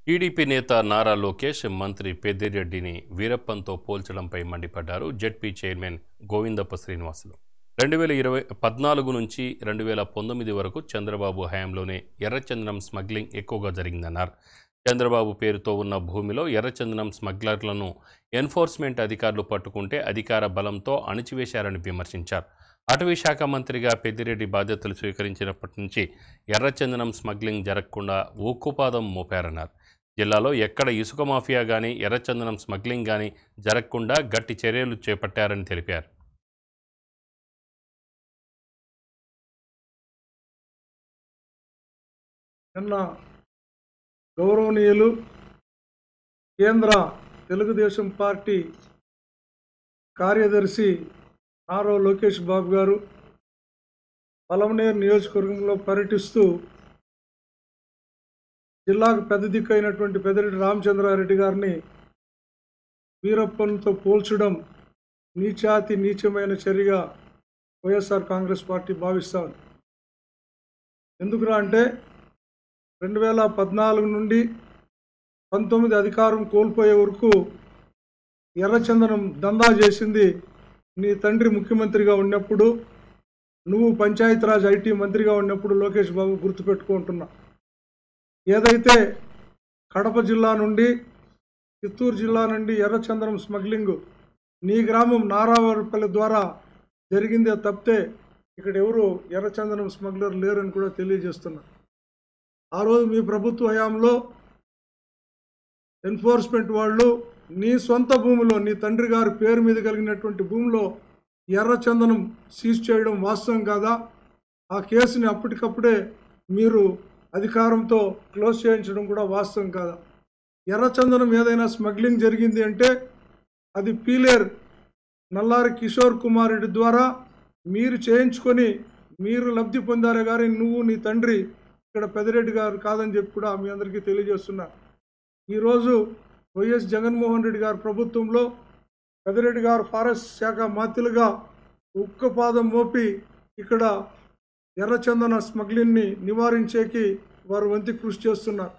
TDP నేత నారా లోకేష్ మంత్రి పెద్దిరెడ్డిని వీరప్పన్తో పోల్చడంపై మండిపడ్డారు జెడ్పీ చైర్మన్ గోవిందప్ప శ్రీనివాసులు రెండు వేల ఇరవై పద్నాలుగు నుంచి రెండు వేల పంతొమ్మిది వరకు చంద్రబాబు హయాంలోనే ఎర్రచందనం స్మగ్లింగ్ ఎక్కువగా జరిగిందన్నారు చంద్రబాబు పేరుతో ఉన్న భూమిలో ఎర్రచందనం స్మగ్లర్లను ఎన్ఫోర్స్మెంట్ అధికారులు పట్టుకుంటే అధికార బలంతో అణిచివేశారని విమర్శించారు అటవీ శాఖ మంత్రిగా పెద్దిరెడ్డి బాధ్యతలు స్వీకరించినప్పటి నుంచి ఎర్రచందనం స్మగ్లింగ్ జరగకుండా ఉక్కుపాదం మోపారన్నారు జిల్లాలో ఎక్కడ ఇసుక మాఫియా కానీ ఎర్రచందనం స్మగ్లింగ్ కానీ జరగకుండా గట్టి చర్యలు చేపట్టారని తెలిపారు నిన్న గౌరవనీయులు కేంద్ర తెలుగుదేశం పార్టీ కార్యదర్శి నారో లోకేష్ బాబు గారు పలమనేరు నియోజకవర్గంలో పర్యటిస్తూ జిల్లాకు పెద్ద దిక్కు అయినటువంటి పెద్దిరెడ్డి రామచంద్రారెడ్డి గారిని వీరప్పన్తో పోల్చడం నీచాతి నీచమైన చర్యగా వైఎస్ఆర్ కాంగ్రెస్ పార్టీ భావిస్తాం ఎందుకురా అంటే రెండు వేల పద్నాలుగు నుండి పంతొమ్మిది అధికారం కోల్పోయే వరకు ఎర్రచందనం దందా చేసింది నీ తండ్రి ముఖ్యమంత్రిగా ఉన్నప్పుడు నువ్వు పంచాయతీరాజ్ ఐటీ మంత్రిగా ఉన్నప్పుడు లోకేష్ బాబు గుర్తుపెట్టుకుంటున్నా ఏదైతే కడప జిల్లా నుండి చిత్తూరు జిల్లా నుండి ఎర్రచందనం స్మగ్లింగ్ నీ గ్రామం నారావారిపల్లి ద్వారా జరిగిందే తప్పితే ఇక్కడ ఎవరు ఎర్రచందనం స్మగ్లర్ లేరని కూడా తెలియజేస్తున్నా ఆ రోజు మీ ప్రభుత్వ హయాంలో ఎన్ఫోర్స్మెంట్ వాళ్ళు నీ సొంత భూమిలో నీ తండ్రి గారి పేరు మీద కలిగినటువంటి భూమిలో ఎర్రచందనం సీజ్ చేయడం వాస్తవం కాదా ఆ కేసుని అప్పటికప్పుడే మీరు అధికారంతో క్లోజ్ చేయించడం కూడా వాస్తవం కాదా ఎర్రచందనం ఏదైనా స్మగ్లింగ్ జరిగింది అంటే అది పీలేర్ నల్లారి కిషోర్ కుమార్ రెడ్డి ద్వారా మీరు చేయించుకొని మీరు లబ్ధి పొందారే కానీ నువ్వు నీ తండ్రి ఇక్కడ పెద్దిరెడ్డి గారు కాదని చెప్పి కూడా మీ అందరికీ తెలియజేస్తున్నా ఈరోజు వైఎస్ జగన్మోహన్ రెడ్డి గారి ప్రభుత్వంలో పెద్దిరెడ్డి గారు ఫారెస్ట్ శాఖ మాత్యులుగా ఉక్కపాదం మోపి ఇక్కడ ఎర్రచందన స్మగ్లింగ్ని నివారించేకి వారు వంతి కృషి చేస్తున్నారు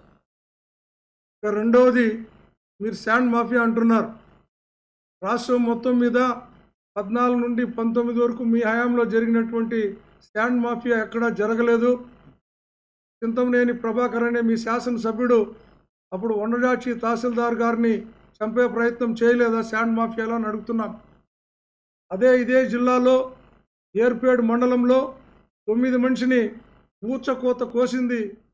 ఇక రెండవది మీరు శాండ్ మాఫియా అంటున్నారు రాష్ట్రం మొత్తం మీద పద్నాలుగు నుండి పంతొమ్మిది వరకు మీ హయాంలో జరిగినటువంటి శాండ్ మాఫియా ఎక్కడా జరగలేదు చింతమనేని ప్రభాకర్ అనే మీ శాసనసభ్యుడు అప్పుడు వండజాక్షి తహసీల్దార్ గారిని చంపే ప్రయత్నం చేయలేదా శాండ్ మాఫియాలో అని అడుగుతున్నాం అదే ఇదే జిల్లాలో ఏర్పేడు మండలంలో తొమ్మిది మనిషిని ఊచకోత కోసింది